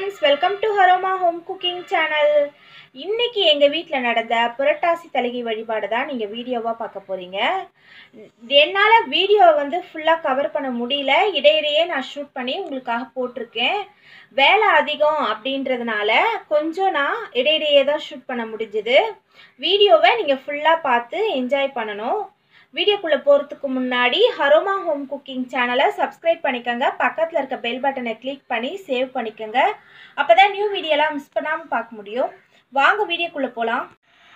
Friends welcome to ஹரோமா home cooking channel இன்னைக்கு எங்கள் வீட்டில் நடந்த புரட்டாசி தலிகை வழிபாடு தான் நீங்கள் வீடியோவாக பார்க்க போகிறீங்க என்னால் வீடியோவை வந்து ஃபுல்லாக கவர் பண்ண முடியல இடையிடையே நான் ஷூட் பண்ணி உங்களுக்காக போட்டிருக்கேன் வேலை அதிகம் அப்படின்றதுனால கொஞ்சம் நான் இடையிடையே தான் ஷூட் பண்ண முடிஞ்சுது வீடியோவை நீங்கள் ஃபுல்லாக பார்த்து என்ஜாய் பண்ணணும் வீடியோக்குள்ளே போகிறதுக்கு முன்னாடி ஹரோமா ஹோம் குக்கிங் சேனலை சப்ஸ்கிரைப் பண்ணிக்கோங்க பக்கத்தில் இருக்க பெல் பட்டனை கிளிக் பண்ணி சேவ் பண்ணிக்கோங்க அப்போ தான் நியூ வீடியோலாம் மிஸ் பண்ணாமல் பார்க்க முடியும் வாங்க வீடியோக்குள்ளே போகலாம்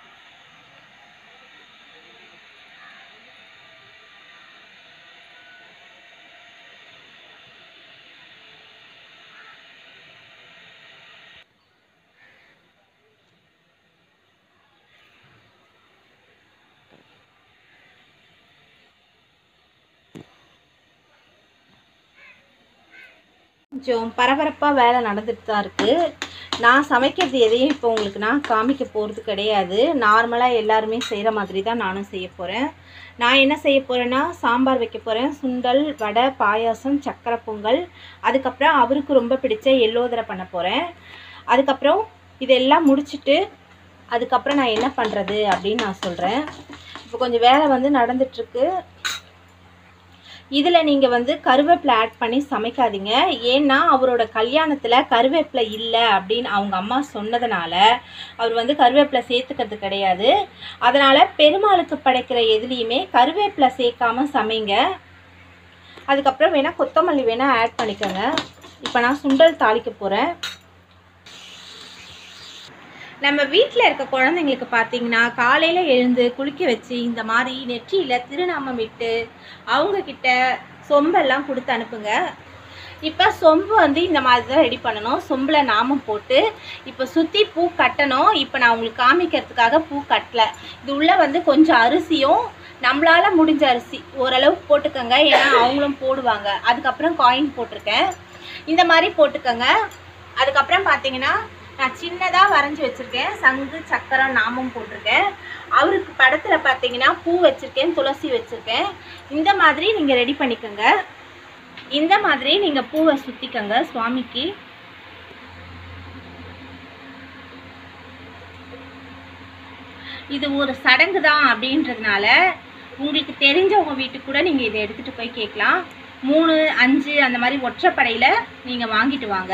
கொஞ்சம் பரபரப்பாக வேலை நடந்துட்டு தான் இருக்குது நான் சமைக்கிறது எதையும் இப்போ உங்களுக்கு நான் காமிக்க போகிறது கிடையாது நார்மலாக எல்லாருமே செய்கிற மாதிரி தான் நானும் செய்ய போகிறேன் நான் என்ன செய்ய போகிறேன்னா சாம்பார் வைக்க போகிறேன் சுண்டல் வடை பாயாசம் சக்கரை பொங்கல் அதுக்கப்புறம் அவருக்கு ரொம்ப பிடிச்ச எல்லோதரை பண்ண போகிறேன் அதுக்கப்புறம் இதெல்லாம் முடிச்சுட்டு அதுக்கப்புறம் நான் என்ன பண்ணுறது அப்படின்னு நான் சொல்கிறேன் இப்போ கொஞ்சம் வேலை வந்து நடந்துட்டுருக்கு இதில் நீங்கள் வந்து கருவேப்பிலை ஆட் பண்ணி சமைக்காதீங்க ஏன்னா அவரோட கல்யாணத்தில் கருவேப்பிலை இல்லை அப்படின்னு அவங்க அம்மா சொன்னதுனால அவர் வந்து கருவேப்பிலை சேர்த்துக்கிறது கிடையாது அதனால் பெருமாளுக்கு படைக்கிற எதுலேயுமே கருவேப்பிலை சேர்க்காம சமைங்க அதுக்கப்புறம் வேணால் கொத்தமல்லி வேணால் ஆட் பண்ணிக்கோங்க இப்போ நான் சுண்டல் தாளிக்க போகிறேன் நம்ம வீட்டில் இருக்க குழந்தைங்களுக்கு பார்த்தீங்கன்னா காலையில் எழுந்து குளிக்க வச்சு இந்த மாதிரி நெற்றியில் திருநாமம் இட்டு அவங்கக்கிட்ட சொம்பெல்லாம் கொடுத்து அனுப்புங்க இப்போ சொம்பு வந்து இந்த மாதிரி தான் ரெடி பண்ணணும் சொம்பில் நாமம் போட்டு இப்போ சுற்றி பூ கட்டணும் இப்போ நான் உங்களுக்கு காமிக்கிறதுக்காக பூ கட்டலை இது உள்ளே வந்து கொஞ்சம் அரிசியும் நம்மளால் முடிஞ்ச அரிசி ஓரளவுக்கு போட்டுக்கோங்க ஏன்னா அவங்களும் போடுவாங்க அதுக்கப்புறம் காயின் போட்டிருக்கேன் இந்த மாதிரி போட்டுக்கோங்க அதுக்கப்புறம் பார்த்தீங்கன்னா நான் சின்னதாக வரைஞ்சி வச்சுருக்கேன் சங்கு சக்கரம் நாமம் போட்டிருக்கேன் அவருக்கு படத்தில் பார்த்தீங்கன்னா பூ வச்சுருக்கேன் துளசி வச்சுருக்கேன் இந்த மாதிரி நீங்கள் ரெடி பண்ணிக்கோங்க இந்த மாதிரி நீங்கள் பூவை சுற்றிக்கோங்க சுவாமிக்கு இது ஒரு சடங்கு தான் அப்படின்றதுனால உங்களுக்கு தெரிஞ்சவங்க வீட்டுக்கு கூட நீங்கள் இதை எடுத்துகிட்டு போய் கேட்கலாம் மூணு அஞ்சு அந்த மாதிரி ஒற்றைப்படையில் நீங்கள் வாங்கிட்டு வாங்க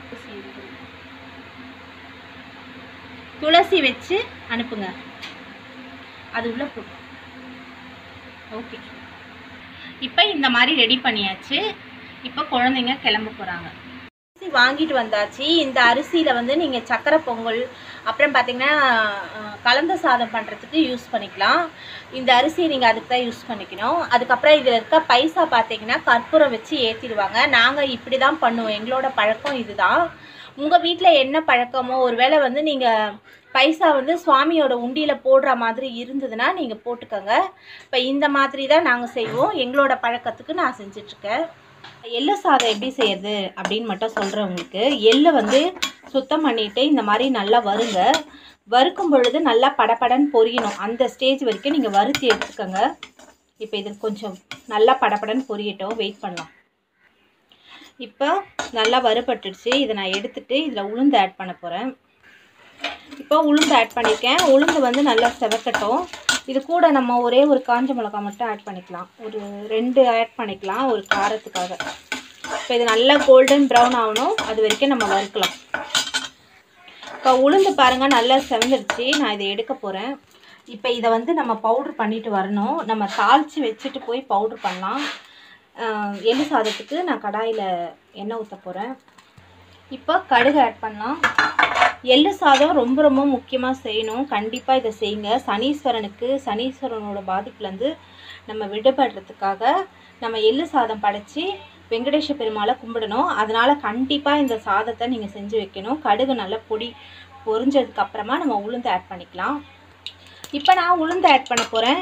துளசி வச்சு அனுப்புங்க அது உள்ள போட்டு ஓகே இப்போ இந்த மாதிரி ரெடி பண்ணியாச்சு இப்போ குழந்தைங்க கிளம்ப போகிறாங்க அரிசி வாங்கிட்டு வந்தாச்சு இந்த அரிசியில் வந்து நீங்கள் சக்கரை பொங்கல் அப்புறம் பார்த்தீங்கன்னா கலந்த சாதம் பண்ணுறதுக்கு யூஸ் பண்ணிக்கலாம் இந்த அரிசியை நீங்கள் அதுக்கு தான் யூஸ் பண்ணிக்கணும் அதுக்கப்புறம் இதில் இருக்க பைசா பார்த்தீங்கன்னா கற்பூரம் வச்சு ஏற்றிடுவாங்க நாங்கள் இப்படி தான் பண்ணுவோம் எங்களோட பழக்கம் இதுதான் உங்கள் வீட்டில் என்ன பழக்கமோ ஒருவேளை வந்து நீங்கள் பைசா வந்து சுவாமியோட உண்டியில் போடுற மாதிரி இருந்ததுன்னா நீங்கள் போட்டுக்கோங்க இப்போ இந்த மாதிரி தான் நாங்கள் செய்வோம் எங்களோட பழக்கத்துக்கு நான் செஞ்சிட்ருக்கேன் எள்ளு சாதம் எப்படி செய்யறது அப்படின்னு மட்டும் சொல்கிறேன் உங்களுக்கு எள்ளை வந்து சுத்தம் பண்ணிவிட்டு இந்த மாதிரி நல்லா வருங்க வறுக்கும் பொழுது நல்லா படபடன்னு பொரியணும் அந்த ஸ்டேஜ் வரைக்கும் நீங்கள் வறுத்து எடுத்துக்கோங்க இப்போ இது கொஞ்சம் நல்லா படபடன்னு பொரியட்டும் வெயிட் பண்ணலாம் இப்போ நல்லா வறுபட்டுடுச்சு இதை நான் எடுத்துகிட்டு இதில் உளுந்து ஆட் பண்ண போகிறேன் இப்போ உளுந்து ஆட் பண்ணியிருக்கேன் உளுந்து வந்து நல்லா செவக்கட்டும் இது கூட நம்ம ஒரே ஒரு காஞ்ச மிளகா மட்டும் ஆட் பண்ணிக்கலாம் ஒரு ரெண்டு ஆட் பண்ணிக்கலாம் ஒரு காரத்துக்காக இப்போ இது நல்லா கோல்டன் ப்ரௌன் ஆகணும் அது வரைக்கும் நம்ம வறுக்கலாம் இப்போ உளுந்து பாருங்கள் நல்லா செவந்துடுச்சு நான் இதை எடுக்க போகிறேன் இப்போ இதை வந்து நம்ம பவுட்ரு பண்ணிட்டு வரணும் நம்ம தாளித்து வச்சுட்டு போய் பவுட்ரு பண்ணலாம் எள்ளு சாதத்துக்கு நான் கடாயில் எண்ணெய் ஊற்ற போகிறேன் இப்போ கடுகு ஆட் பண்ணலாம் எள்ளு சாதம் ரொம்ப ரொம்ப முக்கியமாக செய்யணும் கண்டிப்பாக இதை செய்யுங்க சனீஸ்வரனுக்கு சனீஸ்வரனோட பாதிப்புலேருந்து நம்ம விடுபடுறதுக்காக நம்ம எள்ளு சாதம் படைச்சி வெங்கடேஷ பெருமாளை கும்பிடணும் அதனால் கண்டிப்பாக இந்த சாதத்தை நீங்கள் செஞ்சு வைக்கணும் கடுகு நல்லா பொடி பொரிஞ்சதுக்கப்புறமா நம்ம உளுந்து ஆட் பண்ணிக்கலாம் இப்போ நான் உளுந்து ஆட் பண்ண போகிறேன்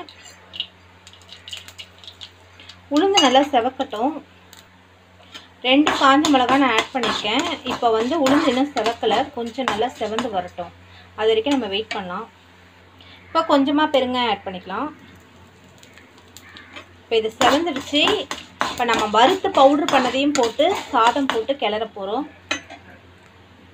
உளுந்து நல்லா செவக்கட்டும் ரெண்டு காஞ்ச மிளகா நான் ஆட் பண்ணியிருக்கேன் இப்போ வந்து உளுந்து இன்னும் செவக்கலை கொஞ்சம் நல்லா செவந்து வரட்டும் அது வரைக்கும் நம்ம வெயிட் பண்ணலாம் இப்போ கொஞ்சமாக பெருங்காயம் ஆட் பண்ணிக்கலாம் இப்போ இது செவந்துடுச்சு இப்போ நம்ம வறுத்து பவுட்ரு பண்ணதையும் போட்டு சாதம் போட்டு கிளற போகிறோம்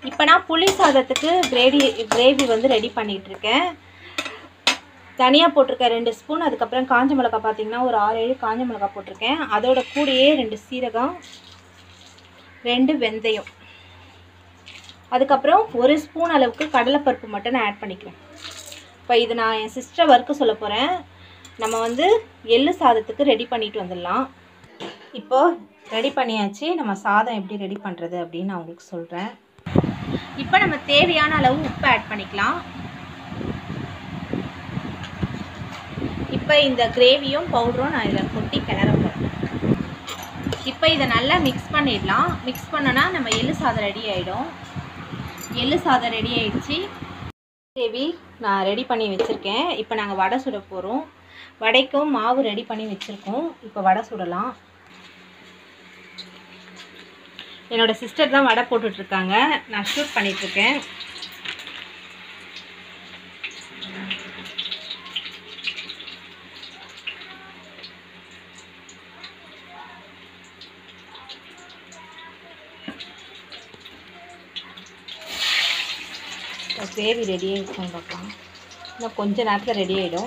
இப்போ நான் புளி சாதத்துக்கு கிரேவி கிரேவி வந்து ரெடி பண்ணிகிட்டு இருக்கேன் தனியாக போட்டிருக்கேன் ரெண்டு ஸ்பூன் அதுக்கப்புறம் காஞ்ச மிளகா பார்த்தீங்கன்னா ஒரு ஆறு ஏழு காஞ்ச மிளகா போட்டிருக்கேன் அதோட கூடயே ரெண்டு சீரகம் ரெண்டு வெந்தயம் அதுக்கப்புறம் ஒரு ஸ்பூன் அளவுக்கு கடலைப்பருப்பு மட்டும் நான் ஆட் பண்ணிக்கிறேன் இப்போ இது நான் என் சிஸ்டரை வறுக்க சொல்ல போகிறேன் நம்ம வந்து எள்ளு சாதத்துக்கு ரெடி பண்ணிட்டு வந்துடலாம் இப்போது ரெடி பண்ணியாச்சு நம்ம சாதம் எப்படி ரெடி பண்ணுறது அப்படின்னு நான் உங்களுக்கு சொல்கிறேன் இப்போ நம்ம தேவையான அளவு உப்பு ஆட் பண்ணிக்கலாம் இப்போ இந்த கிரேவியும் பவுடரும் நான் இதில் கொட்டி கிளற போகிறேன் இப்போ இதை நல்லா மிக்ஸ் பண்ணிடலாம் மிக்ஸ் பண்ணனா நம்ம எள்ளு சாதம் ரெடி ஆகிடும் எள்ளு சாதம் ரெடி ஆயிடுச்சு கிரேவி நான் ரெடி பண்ணி வச்சுருக்கேன் இப்போ நாங்கள் வடை சுட போகிறோம் வடைக்கும் மாவு ரெடி பண்ணி வச்சுருக்கோம் இப்போ வடை சுடலாம் என்னோட சிஸ்டர் தான் வடை போட்டுட்ருக்காங்க நான் ஷூட் பண்ணிகிட்ருக்கேன் கிரேவி ரெடி ஆகிடுச்சோன்னு பார்க்கலாம் இன்னும் கொஞ்ச நேரத்தில் ரெடி ஆகிடும்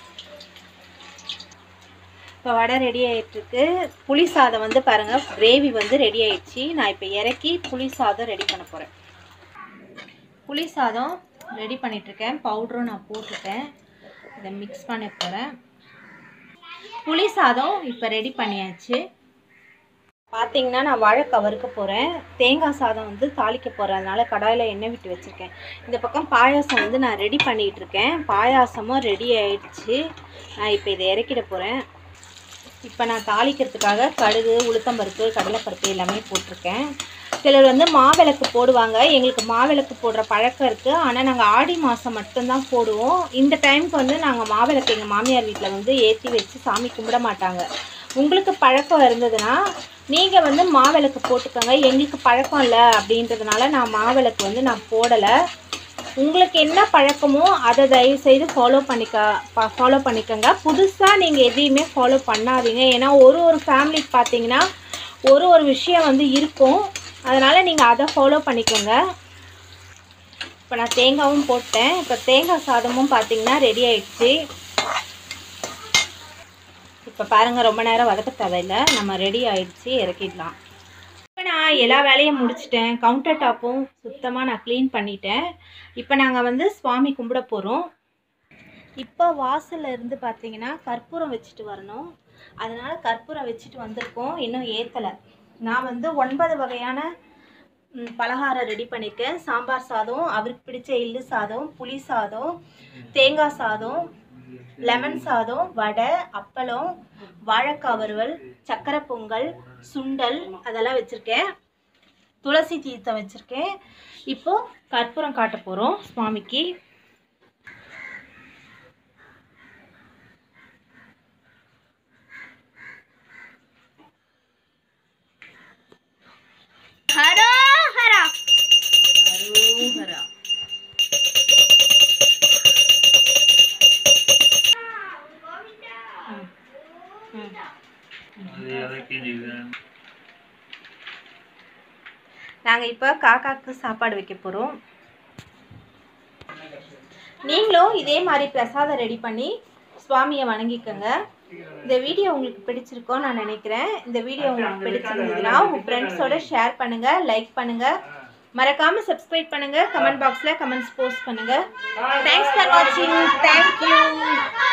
இப்போ வடை ரெடி ஆகிட்டுருக்கு புளி சாதம் வந்து பாருங்கள் கிரேவி வந்து ரெடி ஆயிடுச்சு நான் இப்போ இறக்கி புளி சாதம் ரெடி பண்ண போகிறேன் புளி சாதம் ரெடி பண்ணிகிட்ருக்கேன் பவுடரும் நான் போட்டுட்டேன் இதை மிக்ஸ் பண்ண போகிறேன் புளி சாதம் இப்போ ரெடி பண்ணியாச்சு பார்த்தீங்கன்னா நான் வாழைக்காய் வறுக்க போகிறேன் தேங்காய் சாதம் வந்து தாளிக்க போகிறேன் அதனால கடாயில் எண்ணெய் விட்டு வச்சுருக்கேன் இந்த பக்கம் பாயாசம் வந்து நான் ரெடி பண்ணிகிட்டு இருக்கேன் பாயாசமும் ரெடி ஆயிடுச்சு நான் இப்போ இதை இறக்கிட போகிறேன் இப்போ நான் தாளிக்கிறதுக்காக கடுகு உளுத்தம்பருப்பு கடலைப்பருப்பு எல்லாமே போட்டிருக்கேன் சிலர் வந்து மாவிளக்கு போடுவாங்க எங்களுக்கு மாவிளக்கு போடுற பழக்கம் இருக்குது ஆனால் நாங்கள் ஆடி மாதம் மட்டும்தான் போடுவோம் இந்த டைமுக்கு வந்து நாங்கள் மாவிளக்கு எங்கள் மாமியார் வீட்டில் வந்து ஏற்றி வச்சு சாமி கும்பிட மாட்டாங்க உங்களுக்கு பழக்கம் இருந்ததுன்னா நீங்கள் வந்து மாவிளக்கு போட்டுக்கோங்க எங்களுக்கு பழக்கம் இல்லை அப்படின்றதுனால நான் மாவிளக்கு வந்து நான் போடலை உங்களுக்கு என்ன பழக்கமோ அதை தயவு செய்து ஃபாலோ பண்ணிக்க ஃபாலோ பண்ணிக்கோங்க புதுசாக நீங்கள் எதையுமே ஃபாலோ பண்ணாதீங்க ஏன்னா ஒரு ஒரு ஃபேமிலிக்கு பார்த்தீங்கன்னா ஒரு ஒரு விஷயம் வந்து இருக்கும் அதனால் நீங்கள் அதை ஃபாலோ பண்ணிக்கோங்க இப்போ நான் தேங்காயும் போட்டேன் இப்போ தேங்காய் சாதமும் பார்த்தீங்கன்னா ரெடி ஆயிடுச்சு இப்போ பாருங்கள் ரொம்ப நேரம் வதக்க தேவையில்லை நம்ம ரெடி ஆயிடுச்சு இறக்கிடலாம் இப்போ நான் எல்லா வேலையும் முடிச்சிட்டேன் கவுண்டர் டாப்பும் சுத்தமாக நான் க்ளீன் பண்ணிட்டேன் இப்போ நாங்கள் வந்து சுவாமி கும்பிட போகிறோம் இப்போ வாசல்ல இருந்து பார்த்தீங்கன்னா கற்பூரம் வச்சுட்டு வரணும் அதனால் கற்பூரம் வச்சுட்டு வந்திருக்கோம் இன்னும் ஏற்றலை நான் வந்து ஒன்பது வகையான ம், பலகாரம் ரெடி பண்ணியிருக்கேன் சாம்பார் சாதம் அவருக்கு பிடிச்ச எள்ளு சாதம் புளி சாதம் தேங்காய் சாதம் லெமன் சாதம் வடை அப்பளம் வாழைக்காய் வறுவல் சக்கரை பொங்கல் சுண்டல் அதெல்லாம் வச்சுருக்கேன் துளசி தீர்த்தம் வச்சுருக்கேன் இப்போ கற்பூரம் காட்ட போகிறோம் சுவாமிக்கு ஹரோஹரா அரோகரா ம். ம். நாங்கள் இப்போ காக்காக்கு சாப்பாடு வைக்க போகிறோம் நீங்களும் இதே மாதிரி பிரசாதம் ரெடி பண்ணி சுவாமியை வணங்கிக்கோங்க இந்த வீடியோ உங்களுக்கு பிடிச்சிருக்கோன்னு நான் நினைக்கிறேன் இந்த வீடியோ உங்களுக்கு பிடிச்சிருந்ததுன்னா உங்கள் ஃப்ரெண்ட்ஸோட ஷேர் பண்ணுங்கள் லைக் பண்ணுங்கள் மறக்காமல் சப்ஸ்கிரைப் பண்ணுங்கள் கமெண்ட் பாக்ஸில் கமெண்ட்ஸ் போஸ்ட் பண்ணுங்கள் தேங்க்ஸ் ஃபார் வாட்சிங் தேங்க்யூ